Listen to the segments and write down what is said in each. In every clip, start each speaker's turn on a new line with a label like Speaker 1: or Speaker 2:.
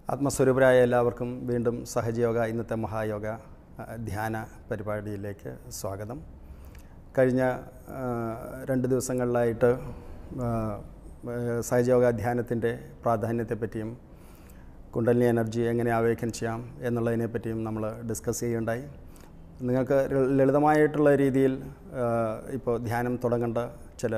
Speaker 1: ആത്മസ്വരൂപരായ എല്ലാവർക്കും വീണ്ടും സഹജയോഗ ഇന്നത്തെ മഹായോഗ ആ, ധ്യാന പരിപാടിയിലേക്ക് സ്വാഗതം കഴിഞ്ഞ ആ, രണ്ട് ദിവസങ്ങളിലായിട്ട് ആ, ആ, സഹജയോഗ ധ്യാനത്തിൻ്റെ പ്രാധാന്യത്തെപ്പറ്റിയും കുണ്ടലിനി എനർജി എങ്ങനെ ആവേക്കൻ ചെയ്യാം എന്നുള്ളതിനെ പറ്റിയും നമ്മൾ ഡിസ്കസ് ചെയ്യുകയുണ്ടായി നിങ്ങൾക്ക് ല- ലളിതമായിട്ടുള്ള രീതിയിൽ ആ, ഇപ്പോൾ ധ്യാനം തുടങ്ങേണ്ട ചില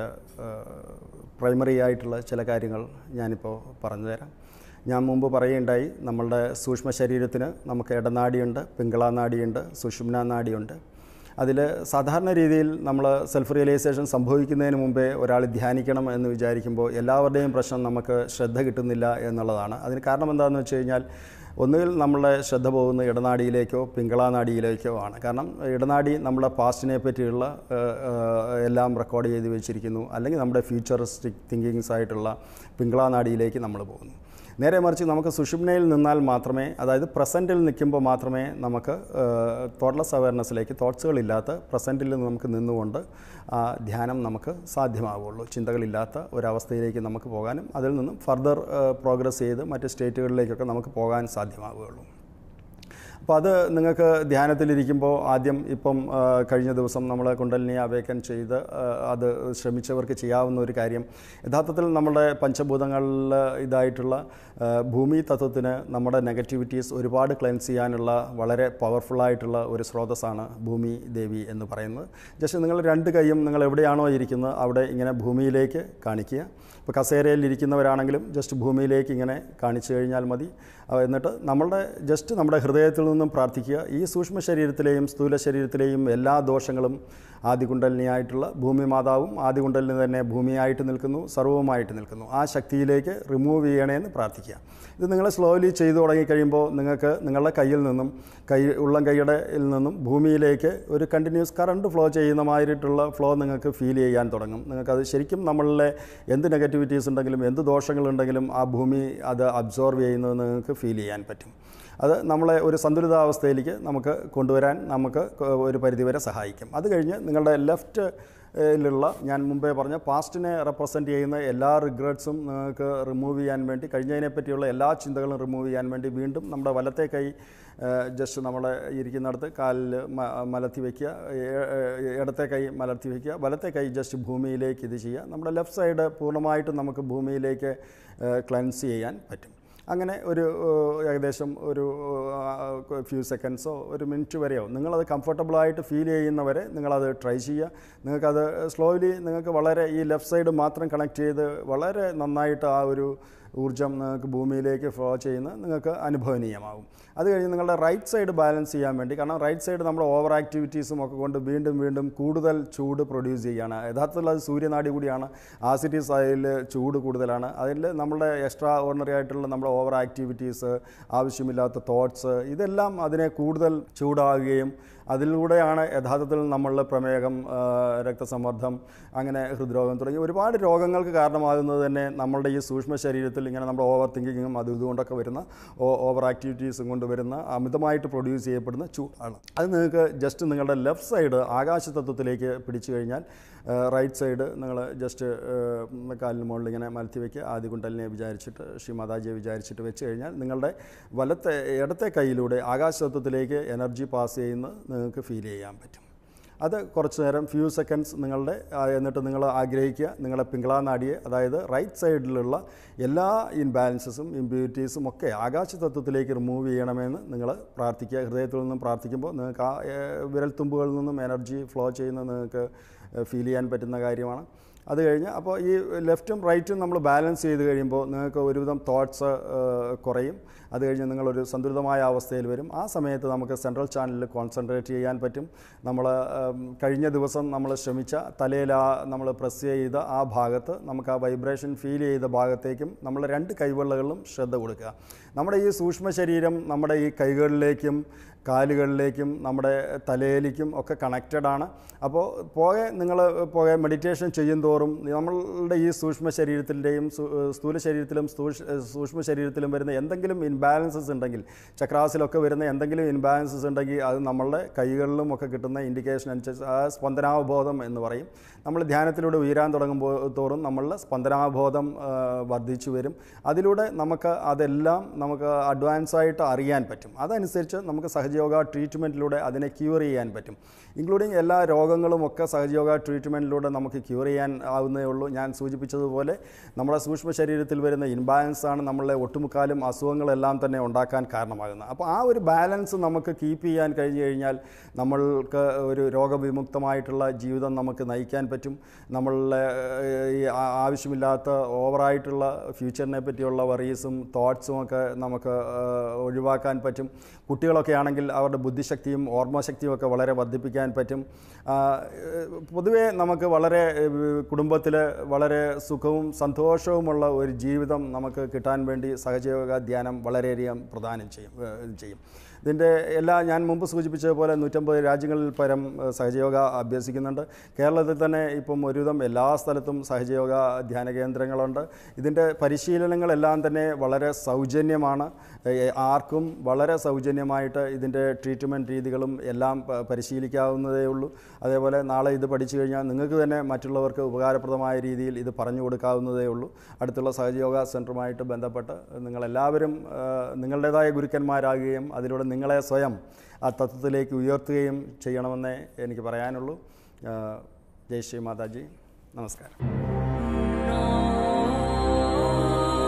Speaker 1: പ്രൈമറി ആയിട്ടുള്ള ചില കാര്യങ്ങൾ ഞാനിപ്പോൾ പറഞ്ഞു തരാം ഞാൻ മുമ്പ് പറയുകയുണ്ടായി നമ്മളുടെ സൂക്ഷ്മ ശരീരത്തിന് നമുക്ക് ഇടനാടിയുണ്ട് പിങ്കള നാടിയുണ്ട് സുഷുമ്ന നാടിയുണ്ട് അതിൽ സാധാരണ രീതിയിൽ നമ്മൾ സെൽഫ് റിയലൈസേഷൻ സംഭവിക്കുന്നതിന് മുമ്പേ ഒരാൾ ധ്യാനിക്കണം എന്ന് വിചാരിക്കുമ്പോൾ എല്ലാവരുടെയും പ്രശ്നം നമുക്ക് ശ്രദ്ധ കിട്ടുന്നില്ല എന്നുള്ളതാണ് അതിന് കാരണം എന്താണെന്ന് വെച്ച് കഴിഞ്ഞാൽ ഒന്നുകിൽ നമ്മളുടെ ശ്രദ്ധ പോകുന്ന ഇടനാടിയിലേക്കോ പിങ്കളാ നാടിയിലേക്കോ ആണ് കാരണം ഇടനാടി നമ്മുടെ പാസ്റ്റിനെ പറ്റിയുള്ള ഏഹ്, ഏഹ്, എല്ലാം റെക്കോർഡ് ചെയ്ത് വെച്ചിരിക്കുന്നു അല്ലെങ്കിൽ നമ്മുടെ ഫ്യൂച്ചറിസ്റ്റിക് തിങ്കിങ്സ് ആയിട്ടുള്ള പിങ്കളാ നാടിയിലേക്ക് നമ്മൾ പോകുന്നു നേരെ മറിച്ച് നമുക്ക് സുഷുമ്നയിൽ നിന്നാൽ മാത്രമേ അതായത് പ്രസൻറ്റിൽ നിൽക്കുമ്പോൾ മാത്രമേ നമുക്ക് തോട്ട്ലെസ് അവയർനെസ്സിലേക്ക് തോട്ട്സുകളില്ലാത്ത പ്രസൻറ്റിൽ നമുക്ക് നിന്നുകൊണ്ട് ആ ധ്യാനം നമുക്ക് സാധ്യമാവുള്ളൂ ചിന്തകളില്ലാത്ത ഒരവസ്ഥയിലേക്ക് നമുക്ക് പോകാനും അതിൽ നിന്നും ഫർദർ പ്രോഗ്രസ് ചെയ്ത് മറ്റ് സ്റ്റേറ്റുകളിലേക്കൊക്കെ നമുക്ക് പോകാൻ സാധ്യമാവുകയുള്ളൂ അപ്പോൾ അത് നിങ്ങൾക്ക് ധ്യാനത്തിലിരിക്കുമ്പോൾ ആദ്യം ഇപ്പം ആ, കഴിഞ്ഞ ദിവസം നമ്മൾ കുണ്ടലിനി അവേക്കൻ ചെയ്ത് ആ, അത് ശ്രമിച്ചവർക്ക് ചെയ്യാവുന്ന ഒരു കാര്യം യഥാർത്ഥത്തിൽ നമ്മുടെ പഞ്ചഭൂതങ്ങളിൽ ഇതായിട്ടുള്ള ആ, ഭൂമി തത്വത്തിന് നമ്മുടെ നെഗറ്റിവിറ്റീസ് ഒരുപാട് ക്ലെൻസ് ചെയ്യാനുള്ള വളരെ പവർഫുള്ളായിട്ടുള്ള ഒരു സ്രോതസ്സാണ് ഭൂമി ദേവി എന്ന് പറയുന്നത് ജസ്റ്റ് നിങ്ങൾ രണ്ട് കൈയും നിങ്ങൾ എവിടെയാണോ ഇരിക്കുന്നത് അവിടെ ഇങ്ങനെ ഭൂമിയിലേക്ക് കാണിക്കുക ഇപ്പോൾ കസേരയിൽ ഇരിക്കുന്നവരാണെങ്കിലും ജസ്റ്റ് ഭൂമിയിലേക്ക് ഇങ്ങനെ കാണിച്ചു കഴിഞ്ഞാൽ മതി ആ, എന്നിട്ട് നമ്മളുടെ ജസ്റ്റ് നമ്മുടെ ഹൃദയത്തിൽ നിന്നും പ്രാർത്ഥിക്കുക ഈ സൂക്ഷ്മ ശരീരത്തിലെയും സ്ഥൂല ശരീരത്തിലെയും എല്ലാ ദോഷങ്ങളും ആദികുണ്ടലിനിയായിട്ടുള്ള ഭൂമി മാതാവും ആദികുണ്ടലിന് തന്നെ ഭൂമിയായിട്ട് നിൽക്കുന്നു സർവവുമായിട്ട് നിൽക്കുന്നു ആ ശക്തിയിലേക്ക് റിമൂവ് ചെയ്യണേന്ന് പ്രാർത്ഥിക്കുക ഇത് നിങ്ങൾ സ്ലോലി ചെയ്തു തുടങ്ങിക്കഴിയുമ്പോൾ നിങ്ങൾക്ക് നിങ്ങളുടെ കയ്യിൽ നിന്നും കൈ ഉള്ളം കൈയുടെ യിൽ നിന്നും ഭൂമിയിലേക്ക് ഒരു കണ്ടിന്യൂസ് കറണ്ട് ഫ്ലോ ചെയ്യുന്നമായിട്ടുള്ള ഫ്ലോ നിങ്ങൾക്ക് ഫീൽ ചെയ്യാൻ തുടങ്ങും നിങ്ങൾക്കത് ശരിക്കും നമ്മളിലെ എന്ത് നെഗറ്റിവിറ്റീസ് ഉണ്ടെങ്കിലും എന്ത് ദോഷങ്ങളുണ്ടെങ്കിലും ആ ഭൂമി അത് അബ്സോർവ് ചെയ്യുന്നത് നിങ്ങൾക്ക് ഫീൽ ചെയ്യാൻ പറ്റും അത് നമ്മളെ ഒരു സന്തുലിതാവസ്ഥയിലേക്ക് നമുക്ക് കൊണ്ടുവരാൻ നമുക്ക് ഒരു പരിധിവരെ സഹായിക്കും അത് കഴിഞ്ഞ് നിങ്ങളുടെ ലെഫ്റ്റ് ിലുള്ള ഞാൻ മുമ്പേ പറഞ്ഞ പാസ്റ്റിനെ റെപ്രസെൻ്റ് ചെയ്യുന്ന എല്ലാ റിഗ്രറ്റ്സും നിങ്ങൾക്ക് റിമൂവ് ചെയ്യാൻ വേണ്ടി കഴിഞ്ഞതിനെ പറ്റിയുള്ള എല്ലാ ചിന്തകളും റിമൂവ് ചെയ്യാൻ വേണ്ടി വീണ്ടും നമ്മുടെ വലത്തെ കൈ ജസ്റ്റ് നമ്മളെ ഇരിക്കുന്നിടത്ത് കാലിൽ മ- മലർത്തി വയ്ക്കുക ഏ- ഏ- ഇടത്തെ കൈ മലർത്തി വയ്ക്കുക വലത്തെ കൈ ജസ്റ്റ് ഭൂമിയിലേക്ക് ഇത് ചെയ്യുക നമ്മുടെ ലെഫ്റ്റ് സൈഡ് പൂർണ്ണമായിട്ടും നമുക്ക് ഭൂമിയിലേക്ക് ക്ലൻസ് ചെയ്യാൻ പറ്റും അങ്ങനെ ഒരു ഏഹ്, ഏകദേശം ഒരു ഫ്യൂ സെക്കൻഡ്സോ ഒരു മിനിറ്റ് വരെയോ നിങ്ങളത് കംഫർട്ടബിളായിട്ട് ഫീൽ ചെയ്യുന്നവരെ നിങ്ങളത് ട്രൈ ചെയ്യുക നിങ്ങൾക്കത് സ്ലോലി നിങ്ങൾക്ക് വളരെ ഈ ലെഫ്റ്റ് സൈഡ് മാത്രം കണക്ട് ചെയ്ത് വളരെ നന്നായിട്ട് ആ ഒരു ഊർജ്ജം നിങ്ങൾക്ക് ഭൂമിയിലേക്ക് ഫ്ലോ ചെയ്യുന്ന നിങ്ങൾക്ക് അനുഭവനീയമാകും അത് കഴിഞ്ഞ് നിങ്ങളുടെ റൈറ്റ് സൈഡ് ബാലൻസ് ചെയ്യാൻ വേണ്ടി കാരണം റൈറ്റ് സൈഡ് നമ്മുടെ ഓവർ ആക്ടിവിറ്റീസും ഒക്കെ കൊണ്ട് വീണ്ടും വീണ്ടും കൂടുതൽ ചൂട് പ്രൊഡ്യൂസ് ചെയ്യുകയാണ് യഥാർത്ഥത്തിൽ അത് സൂര്യനാടി കൂടിയാണ് ആസിഡീസ് അതിൽ ചൂട് കൂടുതലാണ് അതിൽ നമ്മുടെ എക്സ്ട്രാ ഓർഡിനറി ആയിട്ടുള്ള നമ്മുടെ ഓവർ ആക്ടിവിറ്റീസ് ആവശ്യമില്ലാത്ത തോട്ട്സ് ഇതെല്ലാം അതിനെ കൂടുതൽ ചൂടാകുകയും അതിലൂടെയാണ് യഥാർത്ഥത്തിൽ നമ്മളിൽ പ്രമേഹം ആ, രക്തസമ്മർദ്ദം അങ്ങനെ ഹൃദ്രോഗം തുടങ്ങി ഒരുപാട് രോഗങ്ങൾക്ക് കാരണമാകുന്നത് തന്നെ നമ്മളുടെ ഈ സൂക്ഷ്മ ശരീരത്തിൽ ഇങ്ങനെ നമ്മുടെ ഓവർ തിങ്കിങ്ങും അതും ഇതുകൊണ്ടൊക്കെ വരുന്ന ഓവർ ആക്ടിവിറ്റീസും കൊണ്ട് വരുന്ന അമിതമായിട്ട് പ്രൊഡ്യൂസ് ചെയ്യപ്പെടുന്ന ചൂടാണ് അത് നിങ്ങൾക്ക് ജസ്റ്റ് നിങ്ങളുടെ ലെഫ്റ്റ് സൈഡ് ആകാശതത്വത്തിലേക്ക് പിടിച്ചു കഴിഞ്ഞാൽ റൈറ്റ് സൈഡ് നിങ്ങൾ ജസ്റ്റ് കാലിന് മുകളിൽ ഇങ്ങനെ മലത്തി വയ്ക്കുക ആദ്യ കുണ്ടലിനെ വിചാരിച്ചിട്ട് ശ്രീ മാതാജിയെ വിചാരിച്ചിട്ട് വെച്ച് കഴിഞ്ഞാൽ നിങ്ങളുടെ വലത്തെ ഇടത്തെ കൈയിലൂടെ ആകാശതത്വത്തിലേക്ക് എനർജി പാസ് ചെയ്യുന്ന നിങ്ങൾക്ക് ഫീൽ ചെയ്യാൻ പറ്റും അത് കുറച്ച് നേരം ഫ്യൂ സെക്കൻഡ്സ് നിങ്ങളുടെ ആ, എന്നിട്ട് നിങ്ങൾ ആഗ്രഹിക്കുക നിങ്ങളുടെ പിങ്കളാ നാടിയെ അതായത് റൈറ്റ് സൈഡിലുള്ള എല്ലാ ഇൻബാലൻസസും ഇമ്പ്യൂരിറ്റീസും ഒക്കെ ആകാശതത്വത്തിലേക്ക് റിമൂവ് ചെയ്യണമെന്ന് നിങ്ങൾ പ്രാർത്ഥിക്കുക ഹൃദയത്തിൽ നിന്നും പ്രാർത്ഥിക്കുമ്പോൾ നിങ്ങൾക്ക് ആ ഏ, വിരൽത്തുമ്പുകളിൽ നിന്നും എനർജി ഫ്ലോ ചെയ്യുന്നത് നിങ്ങൾക്ക് ഫീൽ ചെയ്യാൻ പറ്റുന്ന കാര്യമാണ് അത് കഴിഞ്ഞ് അപ്പോൾ ഈ ലെഫ്റ്റും റൈറ്റും നമ്മൾ ബാലൻസ് ചെയ്ത് കഴിയുമ്പോൾ നിങ്ങൾക്ക് ഒരുവിധം തോട്ട്സ് കുറയും അത് കഴിഞ്ഞ് നിങ്ങളൊരു സന്തുലിതമായ അവസ്ഥയിൽ വരും ആ സമയത്ത് നമുക്ക് സെൻട്രൽ ചാനലിൽ കോൺസെൻട്രേറ്റ് ചെയ്യാൻ പറ്റും നമ്മൾ കഴിഞ്ഞ ദിവസം നമ്മൾ ശ്രമിച്ച തലയിൽ ആ നമ്മൾ പ്രസ് ചെയ്ത ആ ഭാഗത്ത് നമുക്ക് ആ വൈബ്രേഷൻ ഫീൽ ചെയ്ത ഭാഗത്തേക്കും നമ്മൾ രണ്ട് കൈവെള്ളകളിലും ശ്രദ്ധ കൊടുക്കുക നമ്മുടെ ഈ സൂക്ഷ്മ ശരീരം നമ്മുടെ ഈ കൈകളിലേക്കും കാലുകളിലേക്കും നമ്മുടെ തലയിലേക്കും ഒക്കെ കണക്റ്റഡ് ആണ് അപ്പോൾ പോകെ നിങ്ങൾ പോകെ മെഡിറ്റേഷൻ ചെയ്യും തോറും തോറും നമ്മളുടെ ഈ സൂക്ഷ്മ ശരീരത്തിൻ്റെയും സു- സ്ഥൂല ശരീരത്തിലും സൂക്ഷ്- സൂക്ഷ്മ ശരീരത്തിലും വരുന്ന എന്തെങ്കിലും ഇൻബാലൻസസ് ഉണ്ടെങ്കിൽ ചക്രാസിലൊക്കെ വരുന്ന എന്തെങ്കിലും ഇൻബാലൻസസ് ഉണ്ടെങ്കിൽ അത് നമ്മളുടെ കൈകളിലും ഒക്കെ കിട്ടുന്ന ഇൻഡിക്കേഷൻ അനുസരിച്ച് ആ സ്പന്ദനാവബോധം എന്ന് പറയും നമ്മൾ ധ്യാനത്തിലൂടെ ഉയരാൻ തുടങ്ങുമ്പോൾ തോറും നമ്മളുടെ സ്പന്ദനാബോധം ആ, വർദ്ധിച്ചു വരും അതിലൂടെ നമുക്ക് അതെല്ലാം നമുക്ക് അഡ്വാൻസ് ആയിട്ട് അറിയാൻ പറ്റും അതനുസരിച്ച് നമുക്ക് സഹജയോഗ ട്രീറ്റ്മെൻറ്റിലൂടെ അതിനെ ക്യൂർ ചെയ്യാൻ പറ്റും ഇൻക്ലൂഡിങ് എല്ലാ രോഗങ്ങളും ഒക്കെ സഹജയോഗ ട്രീറ്റ്മെൻറ്റിലൂടെ നമുക്ക് ക്യൂർ ചെയ്യാൻ ആവുന്നേ ഉള്ളൂ ഞാൻ സൂചിപ്പിച്ചതുപോലെ നമ്മുടെ സൂക്ഷ്മ ശരീരത്തിൽ വരുന്ന ഇൻബാലൻസ് ആണ് നമ്മളെ ഒട്ടുമുക്കാലും അസുഖങ്ങളെല്ലാം തന്നെ ഉണ്ടാക്കാൻ കാരണമാകുന്നത് അപ്പോൾ ആ ഒരു ബാലൻസ് നമുക്ക് കീപ്പ് ചെയ്യാൻ കഴിഞ്ഞു കഴിഞ്ഞാൽ നമ്മൾക്ക് ഒരു രോഗവിമുക്തമായിട്ടുള്ള ജീവിതം നമുക്ക് നയിക്കാൻ പറ്റും നമ്മളുടെ ഏഹ്, ഈ ആ- ആവശ്യമില്ലാത്ത ഓവറായിട്ടുള്ള ഫ്യൂച്ചറിനെ പറ്റിയുള്ള വറീസും തോട്ട്സും ഒക്കെ നമുക്ക് ഏഹ്, ഒഴിവാക്കാൻ പറ്റും കുട്ടികളൊക്കെ ആണെങ്കിൽ അവരുടെ ബുദ്ധിശക്തിയും ഓർമ്മശക്തിയും ഒക്കെ വളരെ വർദ്ധിപ്പിക്കാൻ പറ്റും ആ, ഏഹ്, പൊതുവേ നമുക്ക് വളരെ കുടുംബത്തിൽ വളരെ സുഖവും സന്തോഷവുമുള്ള ഒരു ജീവിതം നമുക്ക് കിട്ടാൻ വേണ്ടി സഹജയോഗ ധ്യാനം വളരെയധികം പ്രദാനം ചെയ്യും ഏഹ്, ചെയ്യും ഇതിൻ്റെ എല്ലാ ഞാൻ മുമ്പ് സൂചിപ്പിച്ചതുപോലെ നൂറ്റമ്പത് രാജ്യങ്ങളിൽ പരം ഏഹ്, സഹജയോഗ അഭ്യസിക്കുന്നുണ്ട് കേരളത്തിൽ തന്നെ ഇപ്പം ഒരുവിധം എല്ലാ സ്ഥലത്തും സഹജയോഗ ധ്യാന കേന്ദ്രങ്ങളുണ്ട് ഇതിൻ്റെ പരിശീലനങ്ങളെല്ലാം തന്നെ വളരെ സൗജന്യമാണ് ഏഹ്, ആർക്കും വളരെ സൗജന്യമായിട്ട് ഇതിൻ്റെ ട്രീറ്റ്മെൻറ്റ് രീതികളും എല്ലാം പ- പരിശീലിക്കാവുന്നതേ ഉള്ളൂ അതേപോലെ നാളെ ഇത് പഠിച്ചു കഴിഞ്ഞാൽ നിങ്ങൾക്ക് തന്നെ മറ്റുള്ളവർക്ക് ഉപകാരപ്രദമായ രീതിയിൽ ഇത് പറഞ്ഞു കൊടുക്കാവുന്നതേ ഉള്ളൂ അടുത്തുള്ള സഹജയോഗ സെൻറ്ററുമായിട്ട് ബന്ധപ്പെട്ട് നിങ്ങളെല്ലാവരും ആ, നിങ്ങളുടേതായ ഗുരുക്കന്മാരാകുകയും അതിലൂടെ നിങ്ങളെ സ്വയം ആ തത്വത്തിലേക്ക് ഉയർത്തുകയും ചെയ്യണമെന്നേ എനിക്ക് പറയാനുള്ളൂ ആ, ജയ് ശ്രീ മാതാജി നമസ്കാരം
Speaker 2: No.